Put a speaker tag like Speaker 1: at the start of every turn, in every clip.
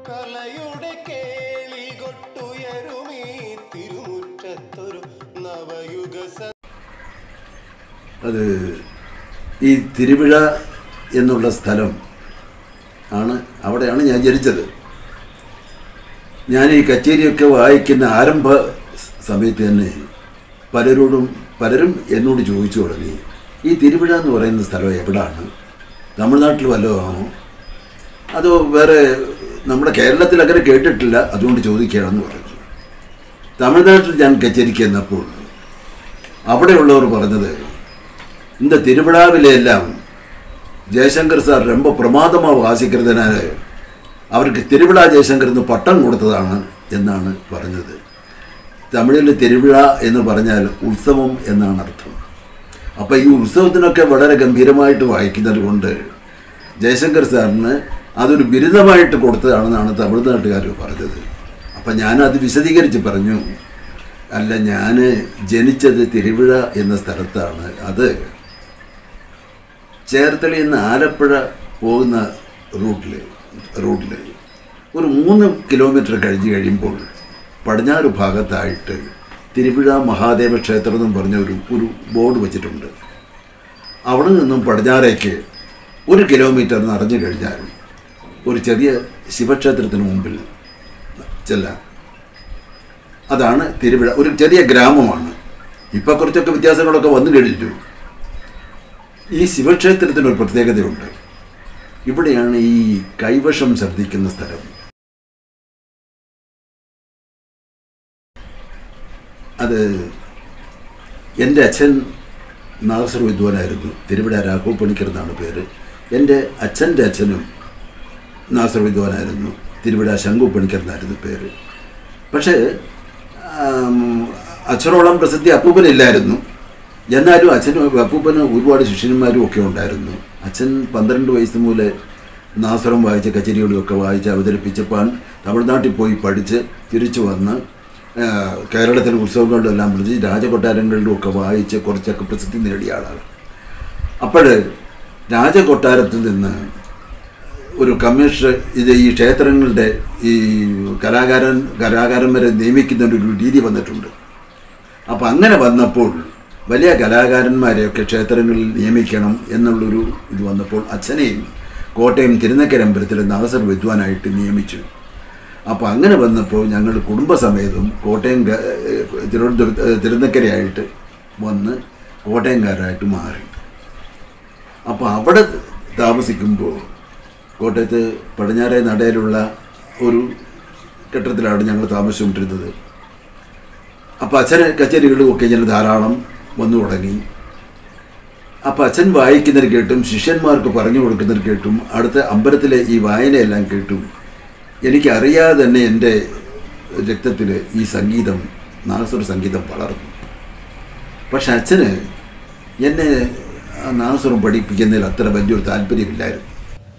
Speaker 1: കലയുടെ കേളികൊട്ടുയരുമീ തിരുമുറ്റത്തൊരു നവയുഗ സ
Speaker 2: അത് ഈ തിരുവിഴ എന്നുള്ള സ്ഥലം ആണ് അവിടെയാണ് ഞാൻ ജനിച്ചത് ഞാൻ ഈ കച്ചേരിയൊക്കെ വായിക്കുന്ന ആരംഭ സമയത്ത് തന്നെ പലരോടും പലരും എന്നോട് ചോദിച്ചു തുടങ്ങി ഈ തിരുവിഴ എന്ന് പറയുന്ന സ്ഥലം എവിടാണ് തമിഴ്നാട്ടിൽ വല്ലതും ആണോ അതോ വേറെ നമ്മുടെ കേരളത്തിൽ അങ്ങനെ കേട്ടിട്ടില്ല അതുകൊണ്ട് ചോദിക്കുകയാണെന്ന് പറഞ്ഞു തമിഴ്നാട്ടിൽ ഞാൻ കച്ചേരിക്ക് എന്നപ്പോൾ അവിടെയുള്ളവർ പറഞ്ഞത് இந்த திருவிழாவில எல்லாம் ஜெயசங்கர் சார் ரொம்ப பிரமாதமாக வாசிக்கிறதுனால അവർക്ക് തിരുവിഴ ജയശങ്കർ എന്ന് പട്ടം കൊടുത്തതാണ് എന്നാണ് പറഞ്ഞത് തമിഴിൽ തിരുവിഴ എന്ന് പറഞ്ഞാൽ ഉത്സവം എന്നാണ് അർത്ഥം അപ്പോൾ ഈ ഉത്സവത്തിനൊക്കെ വളരെ ഗംഭീരമായിട്ട് വായിക്കുന്നത് കൊണ്ട് ജയശങ്കർ സാറിന് അതൊരു ബിരുദമായിട്ട് കൊടുത്തതാണെന്നാണ് തമിഴ്നാട്ടുകാർ പറഞ്ഞത് അപ്പം ഞാനത് വിശദീകരിച്ച് പറഞ്ഞു അല്ല ഞാൻ ജനിച്ചത് തിരുവിഴ എന്ന സ്ഥലത്താണ് അത് ചേർത്തലയിൽ നിന്ന് ആലപ്പുഴ പോകുന്ന റൂട്ടിൽ റൂട്ടിൽ ഒരു മൂന്ന് കിലോമീറ്റർ കഴിഞ്ഞ് കഴിയുമ്പോൾ പടിഞ്ഞാറ് ഭാഗത്തായിട്ട് തിരുവിഴ മഹാദേവ ക്ഷേത്രം എന്നും പറഞ്ഞ ഒരു ഒരു ബോർഡ് വെച്ചിട്ടുണ്ട് അവിടെ നിന്നും പടിഞ്ഞാറേക്ക് ഒരു കിലോമീറ്റർ നടന്നു കഴിഞ്ഞാൽ ഒരു ചെറിയ ശിവക്ഷേത്രത്തിന് മുമ്പിൽ ചെല്ലാം അതാണ് തിരുവിഴ ഒരു ചെറിയ ഗ്രാമമാണ് ഇപ്പം കുറച്ചൊക്കെ വ്യത്യാസങ്ങളൊക്കെ വന്നു കഴിഞ്ഞു ഈ ശിവക്ഷേത്രത്തിന് ഒരു പ്രത്യേകതയുണ്ട് ഇവിടെയാണ് ഈ കൈവശം ശബ്ദിക്കുന്ന സ്ഥലം അത് എൻ്റെ അച്ഛൻ നാഗസർ വിദ്വാനായിരുന്നു തിരുവിട രാഘവ പണിക്കർ എന്നാണ് പേര് എൻ്റെ അച്ഛൻ്റെ അച്ഛനും നാസർ വിദ്വാനായിരുന്നു തിരുവിട ശംഖു പണിക്കർ എന്നായിരുന്നു പേര് പക്ഷേ ആം, അച്ഛനോളം പ്രസിദ്ധി അപ്പൂപ്പനില്ലായിരുന്നു എന്നാലും അച്ഛനും അപ്പൂപ്പന് ഒരുപാട് ശിഷ്യന്മാരും ഒക്കെ ഉണ്ടായിരുന്നു അച്ഛൻ പന്ത്രണ്ട് വയസ്സ് മുതൽ നാസറും വായിച്ച കച്ചേരികളും ഒക്കെ വായിച്ച് അവതരിപ്പിച്ചപ്പോൾ തമിഴ്നാട്ടിൽ പോയി പഠിച്ച് തിരിച്ചു വന്ന് ആ, കേരളത്തിലെ ഉത്സവങ്ങളിലെല്ലാം വിളിച്ച് രാജകൊട്ടാരങ്ങളിലും ഒക്കെ വായിച്ച് കുറച്ചൊക്കെ പ്രസിദ്ധി നേടിയ ആളാണ് അപ്പോൾ രാജകൊട്ടാരത്തിൽ നിന്ന് ഒരു കമ്മീഷണർ ഇത് ഈ ക്ഷേത്രങ്ങളുടെ ഈ കലാകാരൻ കലാകാരന്മാരെ നിയമിക്കുന്ന ഒരു രീതി വന്നിട്ടുണ്ട് അപ്പം അങ്ങനെ വന്നപ്പോൾ വലിയ കലാകാരന്മാരെയൊക്കെ ക്ഷേത്രങ്ങളിൽ നിയമിക്കണം എന്നുള്ളൊരു ഇത് വന്നപ്പോൾ അച്ഛനെയും കോട്ടയം തിരുനക്കരമ്പലത്തിലെ നാസർ വിദ്വാനായിട്ട് നിയമിച്ചു അപ്പോൾ അങ്ങനെ വന്നപ്പോൾ ഞങ്ങൾ കുടുംബസമേതം കോട്ടയം ഗ- ഏഹ് തിരുവനന്തപുരത്ത് ഏഹ് തിരുനക്കരയായിട്ട് വന്ന് കോട്ടയംകാരായിട്ട് മാറി അപ്പോൾ അവിടെ താമസിക്കുമ്പോൾ കോട്ടയത്ത് പടിഞ്ഞാറേ നടയിലുള്ള ഒരു കെട്ടിടത്തിലാണ് ഞങ്ങൾ താമസിച്ചുകൊണ്ടിരുന്നത് അപ്പോൾ അച്ഛന് കച്ചേരികളും ഒക്കെ ഇങ്ങനെ ധാരാളം വന്നു തുടങ്ങി അപ്പം അച്ഛൻ വായിക്കുന്നത് കേട്ടും ശിഷ്യന്മാർക്ക് പറഞ്ഞു കൊടുക്കുന്നത് കേട്ടും അടുത്ത അമ്പലത്തിലെ ഈ വായനയെല്ലാം കേട്ടും എനിക്കറിയാതെ തന്നെ എൻ്റെ രക്തത്തിൽ ഈ സംഗീതം നാഗസ്വര സംഗീതം വളർന്നു പക്ഷെ അച്ഛന് എന്നെ ആ നാഗസ്വരം പഠിപ്പിക്കുന്നതിൽ അത്ര വലിയൊരു താല്പര്യമില്ലായിരുന്നു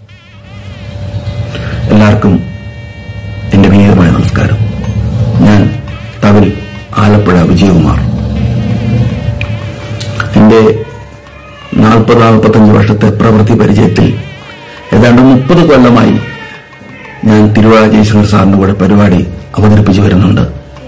Speaker 3: എല്ലാവർക്കും എൻ്റെ വിനീതമായ നമസ്കാരം ഞാൻ തവിൽ ആലപ്പുഴ വിജയകുമാർ എൻ്റെ നാൽപ്പത് നാൽപ്പത്തഞ്ച് വർഷത്തെ പ്രവൃത്തി പരിചയത്തിൽ ഏതാണ്ട് മുപ്പത് കൊല്ലമായി ഞാൻ തിരുവാ ജയശങ്കർ സാറിൻ്റെ കൂടെ പരിപാടി അവതരിപ്പിച്ചു വരുന്നുണ്ട്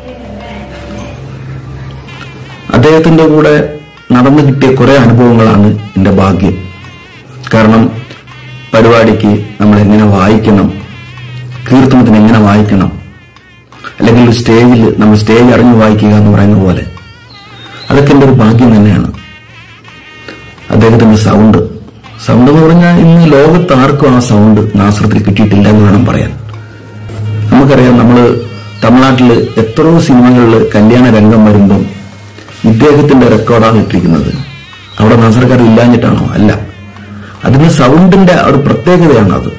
Speaker 3: അദ്ദേഹത്തിൻ്റെ കൂടെ നടന്നു കിട്ടിയ കുറേ അനുഭവങ്ങളാണ് എൻ്റെ ഭാഗ്യം കാരണം പരിപാടിക്ക് നമ്മൾ എങ്ങനെ വായിക്കണം കീർത്തനത്തിന് എങ്ങനെ വായിക്കണം അല്ലെങ്കിൽ ഒരു സ്റ്റേജിൽ നമ്മൾ സ്റ്റേജ് അറിഞ്ഞു വായിക്കുക എന്ന് പറയുന്ന പോലെ അതൊക്കെ എൻ്റെ ഒരു ഭാഗ്യം തന്നെയാണ് അദ്ദേഹത്തിന്റെ സൗണ്ട് സൗണ്ട് എന്ന് പറഞ്ഞാൽ ഇന്ന് ലോകത്ത് ആർക്കും ആ സൗണ്ട് നാസൃത്തിൽ കിട്ടിയിട്ടില്ല എന്ന് വേണം പറയാൻ നമുക്കറിയാം നമ്മൾ തമിഴ്നാട്ടിൽ എത്രയോ സിനിമകളിൽ കല്യാണ രംഗം വരുമ്പം ഇദ്ദേഹത്തിന്റെ റെക്കോർഡാണ് ഇട്ടിരിക്കുന്നത് അവിടെ നാസർക്കാർ ഇല്ലാഞ്ഞിട്ടാണോ അല്ല അതിന് സൗണ്ടിന്റെ ആ ഒരു പ്രത്യേകതയാണ് അത്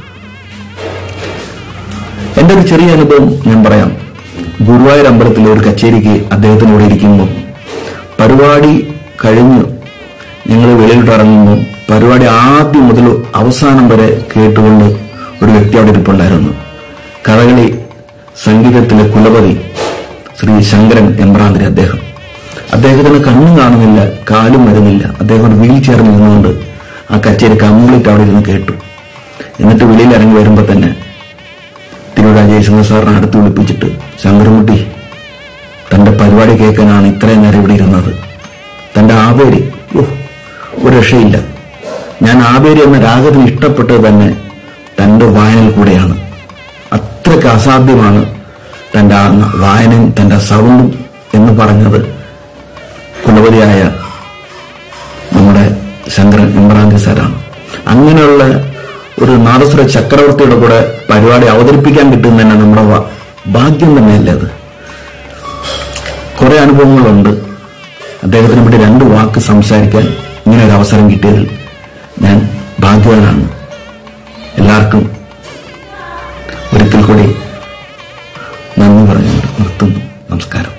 Speaker 3: എന്റെ ഒരു ചെറിയ അനുഭവം ഞാൻ പറയാം ഗുരുവായൂർ അമ്പലത്തിലെ ഒരു കച്ചേരിക്ക് അദ്ദേഹത്തിനോട് ഇരിക്കുമ്പോൾ പരിപാടി കഴിഞ്ഞു ഞങ്ങൾ വെളിയിലോട്ട് ഇറങ്ങുമ്പോൾ പരിപാടി ആദ്യം മുതൽ അവസാനം വരെ കേട്ടുകൊണ്ട് ഒരു വ്യക്തി അവിടെ ഇരിപ്പുണ്ടായിരുന്നു കഥകളി സംഗീതത്തിലെ കുലപതി ശ്രീ ശങ്കരൻ എമ്പ്രാന്തിരി അദ്ദേഹം അദ്ദേഹത്തിന് കണ്ണും കാണുന്നില്ല കാലും വരുന്നില്ല അദ്ദേഹം ഒരു വീൽ ചെയറിൽ നിന്നുകൊണ്ട് ആ കച്ചേരി കംപ്ലീറ്റ് അവിടെ ഇരുന്ന് കേട്ടു എന്നിട്ട് വെളിയിൽ ഇറങ്ങി വരുമ്പോൾ തന്നെ തിരുവിഴ ജയശങ്കർ സാറിനെ അടുത്ത് വിളിപ്പിച്ചിട്ട് ശങ്കരൻകുട്ടി തൻ്റെ പരിപാടി കേൾക്കാനാണ് ഇത്രയും നേരം ഇവിടെ ഇരുന്നത് തൻ്റെ ആപേരി ഓ ഒരു രക്ഷയില്ല ഞാൻ ആപേരി എന്ന രാഗത്തിന് ഇഷ്ടപ്പെട്ടത് തന്നെ തൻ്റെ വായനയിൽ കൂടെയാണ് അത്രയ്ക്ക് അസാധ്യമാണ് തൻ്റെ ആ വായനയും തൻ്റെ സൗണ്ടും എന്ന് പറഞ്ഞത് കുലപതിയായ നമ്മുടെ ശങ്കരൻ ഇമ്രാന്തി സാറാണ് അങ്ങനെയുള്ള ഒരു നാദസ്വര ചക്രവർത്തിയുടെ കൂടെ പരിപാടി അവതരിപ്പിക്കാൻ കിട്ടുന്ന തന്നെ നമ്മുടെ വ- ഭാഗ്യം തന്നെയല്ലേ അത് കുറെ അനുഭവങ്ങളുണ്ട് അദ്ദേഹത്തിനെ പറ്റി രണ്ട് വാക്ക് സംസാരിക്കാൻ ഇങ്ങനെ ഒരു അവസരം കിട്ടിയതിൽ ഞാൻ ഭാഗ്യവാനാണ് എല്ലാവർക്കും ഒരിക്കൽ കൂടി നന്ദി പറഞ്ഞുകൊണ്ട് നിർത്തുന്നു നമസ്കാരം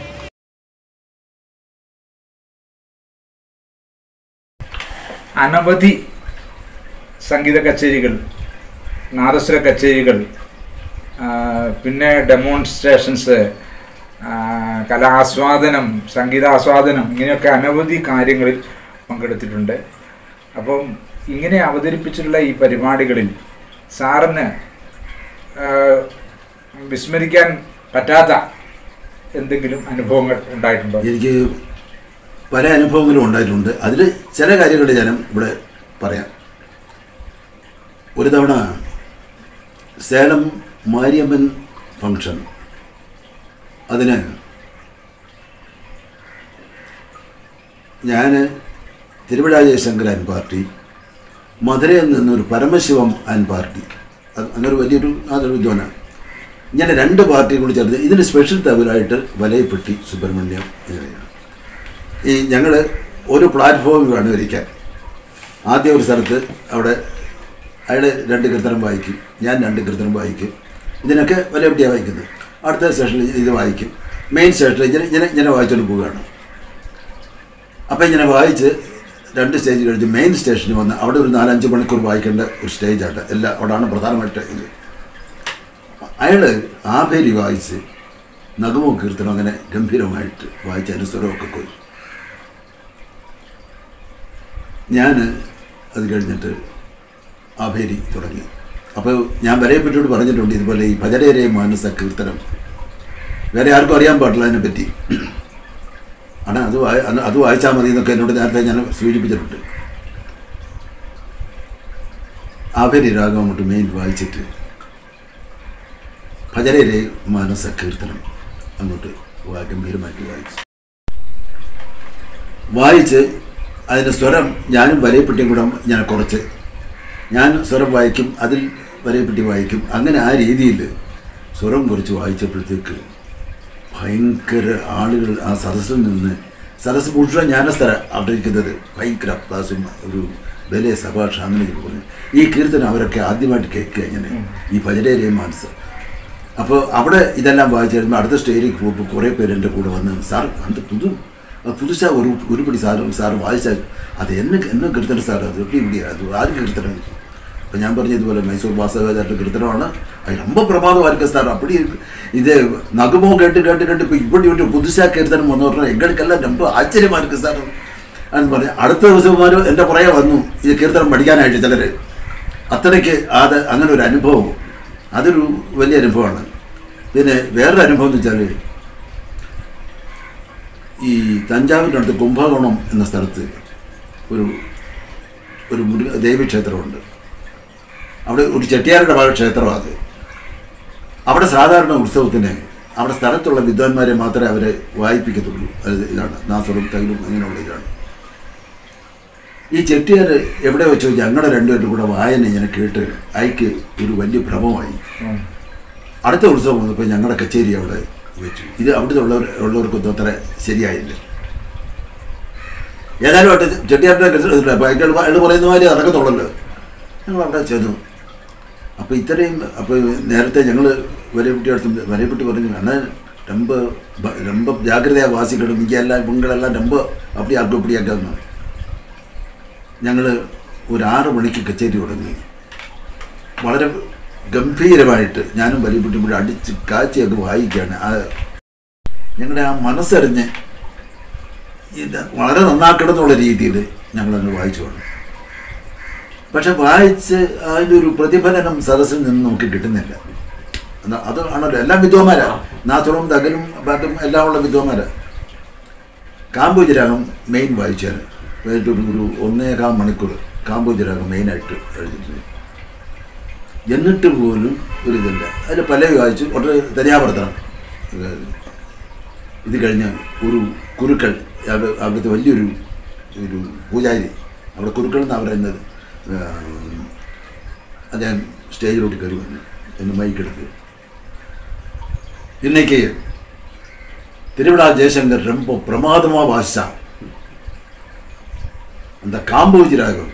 Speaker 4: അനവധി സംഗീത കച്ചേരികൾ നാദസ്വര കച്ചേരികൾ ആ, പിന്നെ ഡെമോൺസ്ട്രേഷൻസ് ആ, കലാസ്വാദനം സംഗീതാസ്വാദനം ഇങ്ങനെയൊക്കെ അനവധി കാര്യങ്ങളിൽ പങ്കെടുത്തിട്ടുണ്ട് അപ്പം ഇങ്ങനെ അവതരിപ്പിച്ചിട്ടുള്ള ഈ പരിപാടികളിൽ സാറിന് ആ, വിസ്മരിക്കാൻ പറ്റാത്ത എന്തെങ്കിലും അനുഭവങ്ങൾ ഉണ്ടായിട്ടുണ്ടോ
Speaker 2: എനിക്ക് പല അനുഭവങ്ങളും ഉണ്ടായിട്ടുണ്ട് അതിൽ ചില കാര്യങ്ങൾ ഞാൻ ഇവിടെ പറയാം ഒരു തവണ സേലം മാരിയമ്മൻ ഫംഗ്ഷൻ അതിന് ഞാൻ തിരുവിഴ ജയശങ്കർ ആൻ പാർട്ടി മധുരയിൽ നിന്നൊരു പരമശിവം ആൻ പാർട്ടി അത് അങ്ങനെ വലിയൊരു അതൊരു വിദ്വാനാണ് ഇങ്ങനെ രണ്ട് പാർട്ടിയും കൂടി ചേർത്ത് ഇതിന് സ്പെഷ്യൽ തവരായിട്ട് വലയപ്പെട്ടി സുബ്രഹ്മണ്യം ഇങ്ങനെയാണ് ഈ ഞങ്ങൾ ഒരു പ്ലാറ്റ്ഫോമിൽ വേണം ഇരിക്കാൻ ആദ്യം ഒരു സ്ഥലത്ത് അവിടെ അയാൾ രണ്ട് കീർത്തനം വായിക്കും ഞാൻ രണ്ട് കീർത്തനം വായിക്കും ഇതിനൊക്കെ വലയപ്പെട്ടിയാണ് വായിക്കുന്നത് അടുത്ത സെഷനിൽ ഇത് വായിക്കും മെയിൻ സ്റ്റേഷനിൽ ഇങ്ങനെ ഇങ്ങനെ ഇങ്ങനെ വായിച്ചുകൊണ്ട് പോവുകയാണ് അപ്പം ഇങ്ങനെ വായിച്ച് രണ്ട് സ്റ്റേജ് കഴിഞ്ഞ് മെയിൻ സ്റ്റേഷനിൽ വന്ന് അവിടെ ഒരു നാലഞ്ച് മണിക്കൂർ വായിക്കേണ്ട ഒരു സ്റ്റേജായിട്ട് എല്ലാം അവിടെയാണ് പ്രധാനമായിട്ട് ഇത് അയാൾ ആഭേരി വായിച്ച് നഗമോ കീർത്തനം അങ്ങനെ ഗംഭീരമായിട്ട് വായിച്ച് അതിന് സ്വരമൊക്കെ പോയി ഞാൻ അത് കഴിഞ്ഞിട്ട് ആഭേരി തുടങ്ങി അപ്പോൾ ഞാൻ വരയെപ്പറ്റിയോട് പറഞ്ഞിട്ടുണ്ട് ഇതുപോലെ ഈ ഭജനേരെ മാനസ കീർത്തനം വേറെ ആർക്കും അറിയാൻ പാടില്ല അതിനെപ്പറ്റി ആണ് അത് വായി- അത് അത് വായിച്ചാൽ മതി എന്നൊക്കെ എന്നോട് നേരത്തെ ഞാൻ സൂചിപ്പിച്ചിട്ടുണ്ട് ആഭേരി രാഗം അങ്ങോട്ട് മെയിൻ വായിച്ചിട്ട് ഭജനയിലെ മാനസ കീർത്തനം അങ്ങോട്ട് വാ- ഗംഭീരമായിട്ട് വായിച്ചു വായിച്ച് അതിൻ്റെ സ്വരം ഞാനും വരയപ്പെട്ടിയും കൂടെ ഞാൻ കുറച്ച് ഞാൻ സ്വരം വായിക്കും അതിൽ വരയപ്പെട്ടി വായിക്കും അങ്ങനെ ആ രീതിയിൽ സ്വരം കുറച്ച് വായിച്ചപ്പോഴത്തേക്ക് ഭയങ്കര ആളുകൾ ആ സദസ്സിൽ നിന്ന് സദസ്സ് മുഴുവൻ ജ്ഞാനസ്ഥല അവിടെ ഇരിക്കുന്നത് ഭയങ്കര അപ്ലാസും ഒരു വലിയ സഭാഷ അങ്ങനെ പറഞ്ഞു ഈ കീർത്തനം അവരൊക്കെ ആദ്യമായിട്ട് കേൾക്കുക ഇങ്ങനെ ഈ ഭജനേരെയും മാനസ് അപ്പോൾ അവിടെ ഇതെല്ലാം വായിച്ചു കഴിയുമ്പോൾ അടുത്ത സ്റ്റേജിലേക്ക് പോകുമ്പോൾ കുറേ പേര് എൻ്റെ കൂടെ വന്ന് സാർ அந்த புது புதுசாக ஒரு உருப்படி சார் சார் வாய்ச்சார் அது என்ன என்ன கீர்த்தனை சார் அது எப்படி இப்படி அது ஆறு கீர்த்தனை இப்போ ഞാൻ പറഞ്ഞ ഇതുപോലെ മൈസൂർ വാസവേദായിട്ട് കീർത്തനമാണ് അത് ரொம்ப பிரமாதமாக இருக்கு சார் அப்படி இருக்கு இது நகமோ கேட்டு கேட்டு கேட்டு இப்போ இப்படி ஒரு புதுசாக കീർത്തനം വന്നു പറഞ്ഞാൽ എങ്ങൾക്കെല്ലാം ரொம்ப ആശ്ചര്യமாக ഇருக்கு സാർ എന്ന് പറഞ്ഞു അടുത്ത ദിവസമാർ എൻ്റെ പുറകെ വന്നു ഈ കീർത്തനം പഠിക്കാനായിട്ട് ചിലർ അത്രയ്ക്ക് അത് അങ്ങനെ ഒരു അനുഭവം അതൊരു വലിയ അനുഭവമാണ് പിന്നെ വേറൊരു അനുഭവം എന്ന് വെച്ചാൽ ഈ തഞ്ചാവൂരിനടുത്ത് കുംഭകോണം എന്ന സ്ഥലത്ത് ഒരു ഒരു മുരുക ദേവീക്ഷേത്രമുണ്ട് അവിടെ ഒരു ചെട്ടിയാരുടെ ഭാഗ ക്ഷേത്രമാണ് അത് അവിടെ സാധാരണ ഉത്സവത്തിന് അവിടെ സ്ഥലത്തുള്ള വിദ്വാൻമാരെ മാത്രമേ അവരെ വായിപ്പിക്കത്തുള്ളൂ അത് ഇതാണ് നാസറും തൈലും അങ്ങനെയുള്ള ഇതാണ് ഈ ചെട്ടിയാർ എവിടെ വെച്ചോ ഞങ്ങളുടെ രണ്ടുപേരും കൂടെ വായന ഇങ്ങനെ കേട്ട് അയക്ക് ഒരു വലിയ ഭ്രമമായി
Speaker 4: ഉം. അടുത്ത
Speaker 2: അടുത്ത ഉത്സവം വന്നപ്പോൾ ഞങ്ങളുടെ കച്ചേരി അവിടെ വെച്ചു ഇത് അവിടുത്തെ ഉള്ളവർ ഉള്ളവർക്കൊന്നും അത്ര ശരിയായില്ല ഏതായാലും അവിടെ ചെട്ടിയാരുടെ അയാൾ അയാൾ പറയുന്ന മാതിരി നടക്കത്തുള്ളല്ലോ ഞങ്ങൾ അവിടെ ചെന്നു അപ്പോൾ ഇത്രയും അപ്പോൾ നേരത്തെ ഞങ്ങൾ വരപ്പെട്ടി അടുത്ത് വരപ്പെട്ടി പറഞ്ഞു അണ്ണാ ரொம்ப ப- ரொம்ப ஜாக்கிரதையாக வாசிக்கணும் இங்கே எல்லாம் இவங்களெல்லாம் ரொம்ப அப்படி ஆக்கு இப்படி ஆக்காங்க ഞങ്ങൾ ഒരു ആറ് മണിക്ക് കച്ചേരി തുടങ്ങി വളരെ ഗംഭീരമായിട്ട് ഞാനും വലിയപ്പെട്ടും കൂടി അടിച്ച് കാച്ചിയൊക്കെ വായിക്കുകയാണ് ആ ഞങ്ങളുടെ ആ മനസ്സറിഞ്ഞ് ഇത് വളരെ നന്നാക്കണം എന്നുള്ള രീതിയിൽ ഞങ്ങളങ്ങ് വായിച്ചു വേണം പക്ഷെ വായിച്ച് അതിൻ്റെ ഒരു പ്രതിഫലനം സദസ്സിൽ നിന്ന് നമുക്ക് കിട്ടുന്നില്ല എന്നാ അത് ആണല്ലോ എല്ലാം വിദ്വാന്മാരാ നാസുറും ദഗനും ബാറ്റും എല്ലാം ഉള്ള വിദ്വാന്മാരാ കാമ്പൂജരാഗം മെയിൻ വായിച്ചാൽ ഒരു ഒരു ഒന്നേകാൽ മണിക്കൂർ കാമ്പൂജരാഗം മെയിനായിട്ട് എഴുതിയിട്ടുണ്ട് എന്നിട്ട് പോലും ഒരു ഇതില്ല അതിൽ പല വായിച്ചു ഒട്ട് തനിയാവർത്തനം ഇത് കഴിഞ്ഞ് ഒരു കുരുക്കൾ അവിടെ അവിടുത്തെ വലിയൊരു ഒരു പൂജാരി അവിടെ കുരുക്കൾ എന്നാണ് പറയുന്നത് ആം, അദ്ദേഹം സ്റ്റേജിലോട്ട് കയറി വന്നു എന്ന് മൈക്കെടുത്ത് இன்னைக்கு திருவிழா ஜெயசங்கர் ரொம்ப பிரமாதமாக வாசிச்சான் அந்த காம்போஜி ராகம்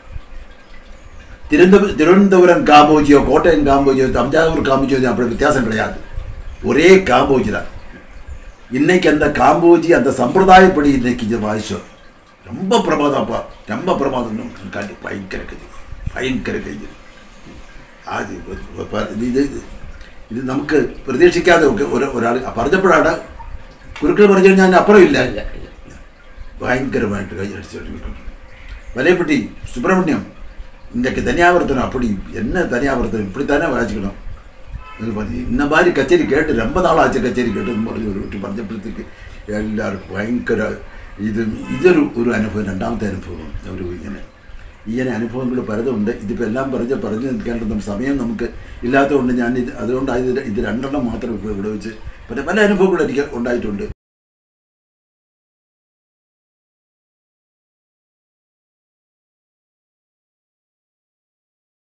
Speaker 2: திருந்த திருவனந்தபுரம் காம்போஜியோ கோட்டயம் காம்போஜியோ தஞ்சாவூர் காம்போஜியோ அப்படி வித்தியாசம் கிடையாது ஒரே காம்போஜி தான் இன்னைக்கு அந்த காம்போஜி அந்த சம்பிரதாயப்படி இன்னைக்கு இது வாசிச்சோம் ரொம்ப பிரமாதம்ப்பா ரொம்ப பிரமாதம் காட்டி பயங்கர கதை பயங்கര കൈ അത് ഇത് ഇത് ഇത് നമുക്ക് പ്രതീക്ഷിക്കാതെ ഒക്കെ ഒരു ഒരാൾ പറഞ്ഞപ്പോഴാണ് കുരുക്കൾ പറഞ്ഞു കഴിഞ്ഞാൽ അതിന് അപ്പുറം ഇല്ല
Speaker 5: ഇല്ല ഇല്ല
Speaker 2: பயங்கரமாയിട്ട് கையடிச்சுட்டு வலைப்பட்டி சுப்பிரமணியம் இன்றைக்கு தனியாவர்த்தனம் அப்படி என்ன தனியாவர்த்தனம் இப்படி தானே வாசிக்கணும் இது பண்ணி இந்த மாதிரி கச்சேரி கேட்டு ரொம்ப நாள் ஆச்சு കച്ചേരി കേട്ടെന്ന് പറഞ്ഞ് ഒരു കുട്ടി പറഞ്ഞപ്പോഴത്തേക്ക് എല്ലാവർക്കും ഭയങ്കര ഇത് ഇതൊരു ഒരു അനുഭവം രണ്ടാമത്തെ അനുഭവം ഒരു ഇങ്ങനെ ഇങ്ങനെ അനുഭവങ്ങൾ പലതുണ്ട് ഇതിപ്പോൾ എല്ലാം പറഞ്ഞ് പറഞ്ഞു നിൽക്കേണ്ട സമയം നമുക്ക് ഇല്ലാത്തതുകൊണ്ട് ഞാൻ ഇത് അതുകൊണ്ടായത് ഇത് രണ്ടെണ്ണം മാത്രം ഇപ്പോൾ ഇവിടെ വെച്ച് പല പല അനുഭവങ്ങൾ എനിക്ക് ഉണ്ടായിട്ടുണ്ട്